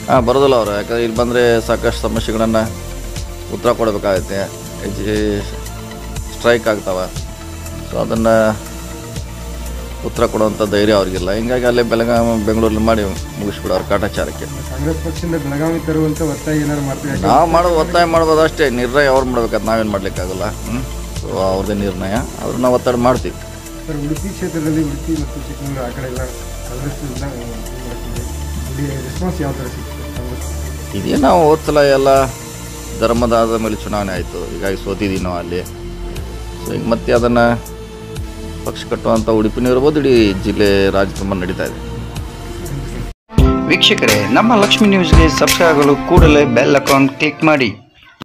ಹಾಂ ಬರೋದಿಲ್ಲ ಅವರು ಯಾಕಂದ್ರೆ ಇಲ್ಲಿ ಬಂದರೆ ಸಾಕಷ್ಟು ಸಮಸ್ಯೆಗಳನ್ನು ಉತ್ತರ ಕೊಡಬೇಕಾಗತ್ತೆ ಹೆಜ್ಜೆ ಸ್ಟ್ರೈಕ್ ಆಗ್ತಾವೆ ಸೊ ಅದನ್ನು ಉತ್ತರ ಕೊಡುವಂಥ ಧೈರ್ಯ ಅವ್ರಿಗಿಲ್ಲ ಹಿಂಗಾಗಿ ಅಲ್ಲೇ ಬೆಳಗಾವಿ ಬೆಂಗಳೂರಲ್ಲಿ ಮಾಡಿ ಮುಗಿಸ್ಬಿಡೋರು ಕಾಟಾಚಾರಕ್ಕೆ ಕಾಂಗ್ರೆಸ್ ಪಕ್ಷದಿಂದ ಬೆಳಗಾವಿ ತರುವಂತ ಒತ್ತಾಯ ಏನಾದ್ರು ಮಾಡ್ತೀವಿ ನಾವು ಮಾಡೋದು ಒತ್ತಾಯ ಮಾಡ್ಬೋದು ಅಷ್ಟೇ ನಿರ್ಣಯ ಅವ್ರು ಮಾಡ್ಬೇಕಾದ್ರೆ ನಾವೇನು ಮಾಡ್ಲಿಕ್ಕಾಗಲ್ಲ ಹ್ಞೂ ಸೊ ಅವ್ರದ್ದೇ ನಿರ್ಣಯ ಅವ್ರು ನಾವು ಒತ್ತಡ ಮಾಡ್ತೀವಿ ಸರ್ ಉಡುಪಿ ಕ್ಷೇತ್ರದಲ್ಲಿ ಉಡುಪಿ ಮತ್ತು ಚಿಕ್ಕಮಗಳೂರು ಆ ಕಡೆ ಎಲ್ಲ ಕಾಂಗ್ರೆಸ್ನಿಂದ ರೆಸ್ಪಾನ್ಸ್ ಯಾವ ಥರ ಸಿಗ್ತದೆ ಕಾಂಗ್ರೆಸ್ ಇದೇ ನಾವು ಹೋದ ಸಲ ಎಲ್ಲ ಧರ್ಮದ ಮೇಲೆ ಚುನಾವಣೆ ಆಯಿತು ಹೀಗಾಗಿ ಸೋತಿದ್ದೀವಿ ನಾವು ಅಲ್ಲಿ ಸೊ ಈಗ ಮತ್ತೆ ಅದನ್ನು ಪಕ್ಷ ಕಟ್ಟುವಂಥ ಉಡುಪಿನೂ ಇರ್ಬೋದು ಇಡೀ ಜಿಲ್ಲೆ ರಾಜ್ಯ ತುಂಬ ನಡೀತಾ ಇದೆ ವೀಕ್ಷಕರೇ ನಮ್ಮ ಲಕ್ಷ್ಮಿ ನ್ಯೂಸ್ಗೆ ಸಬ್ಸ್ಕ್ರೈಬ್ ಆಗಲು ಕೂಡಲೇ ಬೆಲ್ ಅಕೌಂಟ್ ಕ್ಲಿಕ್ ಮಾಡಿ